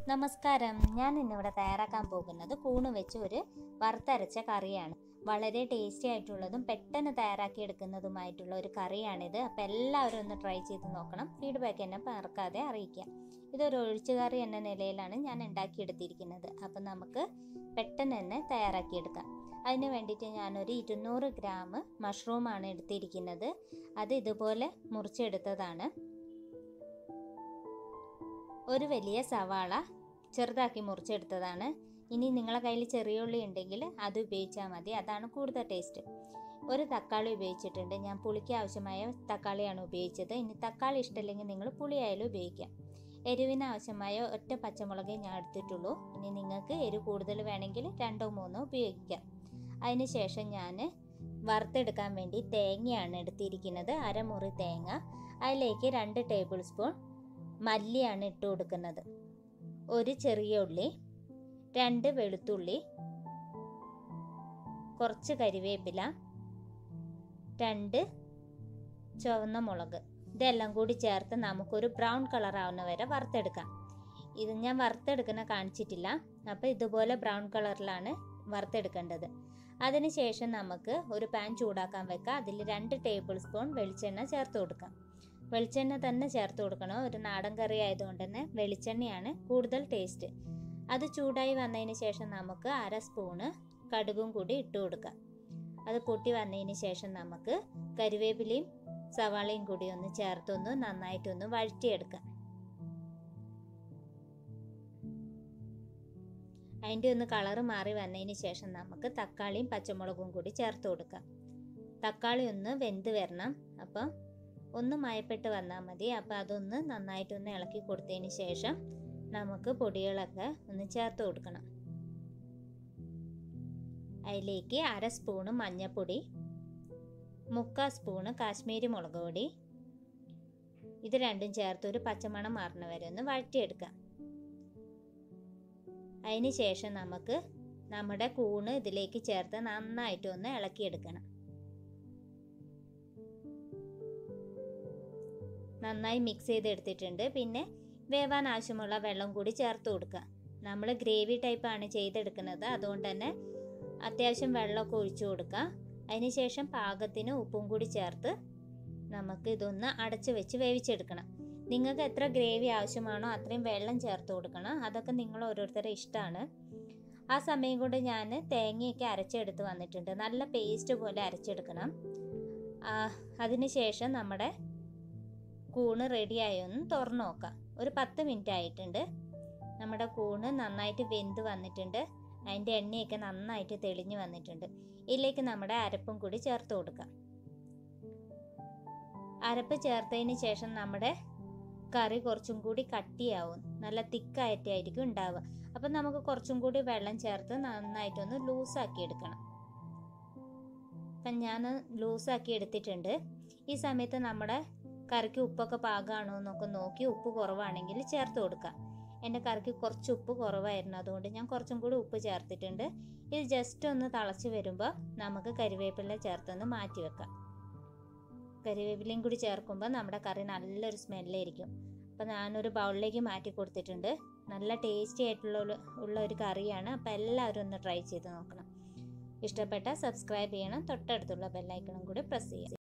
നമസ്കാരം ഞാൻ ഇന്നിവിടെ തയ്യാറാക്കാൻ പോകുന്നത് കൂണ് വെച്ച് ഒരു വറുത്തരച്ച കറിയാണ് വളരെ ടേസ്റ്റി ആയിട്ടുള്ളതും പെട്ടെന്ന് തയ്യാറാക്കി എടുക്കുന്നതുമായിട്ടുള്ള ഒരു കറിയാണിത് അപ്പോൾ എല്ലാവരും ഒന്ന് ട്രൈ ചെയ്ത് നോക്കണം ഫീഡ്ബാക്ക് എന്നെ മറക്കാതെ അറിയിക്കുക ഇതൊരു ഒഴിച്ചുകറി എന്ന നിലയിലാണ് ഞാൻ ഉണ്ടാക്കിയെടുത്തിരിക്കുന്നത് അപ്പം നമുക്ക് പെട്ടെന്ന് തന്നെ തയ്യാറാക്കിയെടുക്കാം അതിന് വേണ്ടിയിട്ട് ഞാനൊരു ഇരുന്നൂറ് ഗ്രാം മഷ്റൂമാണ് എടുത്തിരിക്കുന്നത് അത് ഇതുപോലെ മുറിച്ചെടുത്തതാണ് ഒരു വലിയ സവാള ചെറുതാക്കി മുറിച്ചെടുത്തതാണ് ഇനി നിങ്ങളെ കയ്യിൽ ചെറിയ ഉള്ളി ഉണ്ടെങ്കിൽ അത് ഉപയോഗിച്ചാൽ മതി അതാണ് കൂടുതൽ ടേസ്റ്റ് ഒരു തക്കാളി ഉപയോഗിച്ചിട്ടുണ്ട് ഞാൻ പുളിക്ക് ആവശ്യമായ തക്കാളിയാണ് ഉപയോഗിച്ചത് ഇനി തക്കാളി ഇഷ്ടമില്ലെങ്കിൽ നിങ്ങൾ പുളിയായാലും ഉപയോഗിക്കാം എരിവിന് ആവശ്യമായ ഒറ്റ പച്ചമുളകേ ഞാൻ എടുത്തിട്ടുള്ളൂ ഇനി നിങ്ങൾക്ക് എരിവ് കൂടുതൽ വേണമെങ്കിൽ രണ്ടോ മൂന്നോ ഉപയോഗിക്കാം അതിന് ശേഷം ഞാൻ വറുത്തെടുക്കാൻ വേണ്ടി തേങ്ങയാണ് എടുത്തിരിക്കുന്നത് അരമുറി തേങ്ങ അതിലേക്ക് രണ്ട് ടേബിൾ സ്പൂൺ മല്ലിയാണ് ഇട്ട് കൊടുക്കുന്നത് ഒരു ചെറിയ ഉള്ളി രണ്ട് വെളുത്തുള്ളി കുറച്ച് കരിവേപ്പില രണ്ട് ചുവന്ന മുളക് ഇതെല്ലാം കൂടി ചേർത്ത് നമുക്കൊരു ബ്രൗൺ കളർ ആവുന്ന വരെ വറുത്തെടുക്കാം ഇത് ഞാൻ വറുത്തെടുക്കുന്ന കാണിച്ചിട്ടില്ല അപ്പോൾ ഇതുപോലെ ബ്രൗൺ കളറിലാണ് വറുത്തെടുക്കേണ്ടത് അതിനുശേഷം നമുക്ക് ഒരു പാൻ ചൂടാക്കാൻ വെക്കാം അതിൽ രണ്ട് ടേബിൾ സ്പൂൺ വെളിച്ചെണ്ണ ചേർത്ത് കൊടുക്കാം വെളിച്ചെണ്ണ തന്നെ ചേർത്ത് കൊടുക്കണം ഒരു നാടൻ കറി ആയതുകൊണ്ട് തന്നെ വെളിച്ചെണ്ണയാണ് കൂടുതൽ ടേസ്റ്റ് അത് ചൂടായി വന്നതിന് ശേഷം നമുക്ക് അര സ്പൂണ് കടുകും കൂടി ഇട്ട് കൊടുക്കാം അത് പൊട്ടി വന്നതിന് ശേഷം നമുക്ക് കരിവേപ്പിലയും സവാളയും കൂടി ഒന്ന് ചേർത്തൊന്ന് നന്നായിട്ടൊന്ന് വഴറ്റിയെടുക്കാം അതിൻ്റെ ഒന്ന് കളറ് മാറി വന്നതിന് ശേഷം നമുക്ക് തക്കാളിയും പച്ചമുളകും കൂടി ചേർത്ത് കൊടുക്കാം തക്കാളി ഒന്ന് വെന്ത് വരണം അപ്പം ഒന്ന് മയപ്പെട്ട് വന്നാൽ മതി അപ്പോൾ അതൊന്ന് നന്നായിട്ടൊന്ന് ഇളക്കി കൊടുത്തതിന് ശേഷം നമുക്ക് പൊടികളൊക്കെ ഒന്ന് ചേർത്ത് കൊടുക്കണം അതിലേക്ക് അര സ്പൂണ് മഞ്ഞൾപ്പൊടി മുക്കാൽ സ്പൂണ് കാശ്മീരി മുളക് പൊടി ഇത് രണ്ടും ചേർത്ത് ഒരു പച്ചമണം മാറുന്ന വരെ ഒന്ന് വഴറ്റിയെടുക്കാം അതിന് ശേഷം നമുക്ക് നമ്മുടെ കൂണ് ഇതിലേക്ക് ചേർത്ത് നന്നായിട്ട് ഒന്ന് ഇളക്കിയെടുക്കണം നന്നായി മിക്സ് ചെയ്തെടുത്തിട്ടുണ്ട് പിന്നെ വേവാൻ ആവശ്യമുള്ള വെള്ളം കൂടി ചേർത്ത് കൊടുക്കുക നമ്മൾ ഗ്രേവി ടൈപ്പാണ് ചെയ്തെടുക്കുന്നത് അതുകൊണ്ട് തന്നെ അത്യാവശ്യം വെള്ളമൊക്കെ ഒഴിച്ചു കൊടുക്കുക അതിനുശേഷം പാകത്തിന് ഉപ്പും കൂടി ചേർത്ത് നമുക്ക് ഇതൊന്ന് അടച്ച് വെച്ച് വേവിച്ചെടുക്കണം നിങ്ങൾക്ക് എത്ര ഗ്രേവി ആവശ്യമാണോ അത്രയും വെള്ളം ചേർത്ത് കൊടുക്കണം അതൊക്കെ നിങ്ങൾ ഓരോരുത്തരുടെ ഇഷ്ടമാണ് ആ സമയം കൊണ്ട് ഞാൻ തേങ്ങയൊക്കെ അരച്ചെടുത്ത് വന്നിട്ടുണ്ട് നല്ല പേസ്റ്റ് പോലെ അരച്ചെടുക്കണം അതിനുശേഷം നമ്മുടെ കൂണ് റെഡിയായി ഒന്ന് തുറന്നു നോക്കാം ഒരു പത്ത് മിനിറ്റ് ആയിട്ടുണ്ട് നമ്മുടെ കൂണ് നന്നായിട്ട് വെന്ത് വന്നിട്ടുണ്ട് അതിൻ്റെ എണ്ണയൊക്കെ നന്നായിട്ട് തെളിഞ്ഞു വന്നിട്ടുണ്ട് ഇതിലേക്ക് നമ്മുടെ അരപ്പും കൂടി ചേർത്ത് കൊടുക്കാം അരപ്പ് ചേർത്തതിന് ശേഷം നമ്മുടെ കറി കുറച്ചും കൂടി കട്ടിയാവും നല്ല തിക്കായിട്ടായിരിക്കും ഉണ്ടാവുക അപ്പം നമുക്ക് കുറച്ചും കൂടി വെള്ളം ചേർത്ത് നന്നായിട്ടൊന്ന് ലൂസാക്കി എടുക്കണം അപ്പം ഞാൻ ലൂസാക്കി എടുത്തിട്ടുണ്ട് ഈ സമയത്ത് നമ്മുടെ കറിക്ക് ഉപ്പൊക്കെ പാകമാണോ എന്നൊക്കെ നോക്കി ഉപ്പ് കുറവാണെങ്കിൽ ചേർത്ത് കൊടുക്കാം എൻ്റെ കറിക്ക് കുറച്ച് ഉപ്പ് കുറവായിരുന്നു അതുകൊണ്ട് ഞാൻ കുറച്ചും കൂടി ഉപ്പ് ചേർത്തിട്ടുണ്ട് ഇത് ജസ്റ്റ് ഒന്ന് തിളച്ച് വരുമ്പോൾ നമുക്ക് കരിവേപ്പില ചേർത്തൊന്ന് മാറ്റി വെക്കാം കരിവേപ്പിലയും കൂടി ചേർക്കുമ്പോൾ നമ്മുടെ കറി നല്ലൊരു സ്മെല്ലായിരിക്കും അപ്പോൾ ഞാനൊരു ബൗളിലേക്ക് മാറ്റി കൊടുത്തിട്ടുണ്ട് നല്ല ടേസ്റ്റി ആയിട്ടുള്ള ഉള്ള ഒരു കറിയാണ് അപ്പോൾ എല്ലാവരും ഒന്ന് ട്രൈ ചെയ്ത് നോക്കണം ഇഷ്ടപ്പെട്ടാൽ സബ്സ്ക്രൈബ് ചെയ്യണം തൊട്ടടുത്തുള്ള ബെല്ലൈക്കണും കൂടി പ്രസ് ചെയ്യാം